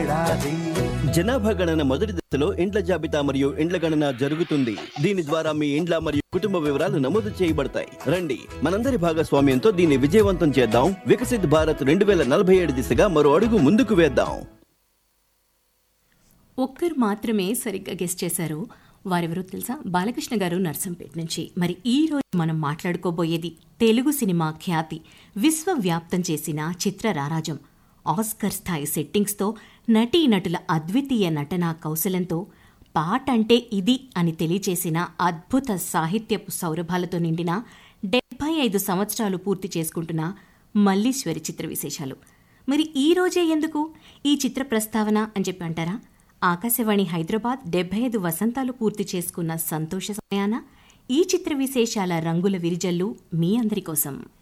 ఏడాది జనాభా గణన మొదటి దశలో ఇండ్ల జాబితా మరియు ఇండ్ల గణన జరుగుతుంది దీని ద్వారా మీ ఇండ్ల మరియు కుటుంబ వివరాలు నమోదు చేయబడతాయి రండి మనందరి భాగస్వామ్యంతో దీన్ని విజయవంతం చేద్దాం వికసిత్ భారత్ రెండు వేల నలభై ఏడు దిశగా మరో అడుగు ముందుకు వేద్దాం ఒక్కరు మాత్రమే సరిగ్గా గెస్ట్ చేశారు వారెవరో తెలుసా బాలకృష్ణ గారు నర్సంపేట నుంచి మరి ఈ రోజు మనం మాట్లాడుకోబోయేది తెలుగు సినిమా ఖ్యాతి విశ్వవ్యాప్తం చేసిన చిత్ర రారాజం ఆస్కర్ స్థాయి సెట్టింగ్స్తో నటీనటుల అద్వితీయ నటనా కౌశలంతో పాట అంటే ఇది అని తెలియచేసిన అద్భుత సాహిత్యపు సౌరభాలతో నిండిన డెబ్బై ఐదు సంవత్సరాలు పూర్తి చేసుకుంటున్న మల్లీశ్వరి చిత్ర విశేషాలు మరి ఈ రోజే ఎందుకు ఈ చిత్ర ప్రస్తావన అని చెప్పి అంటారా ఆకాశవాణి హైదరాబాద్ డెబ్బై ఐదు వసంతాలు పూర్తి చేసుకున్న సంతోష సమయాన ఈ చిత్ర విశేషాల రంగుల విరిజల్లు మీ అందరి కోసం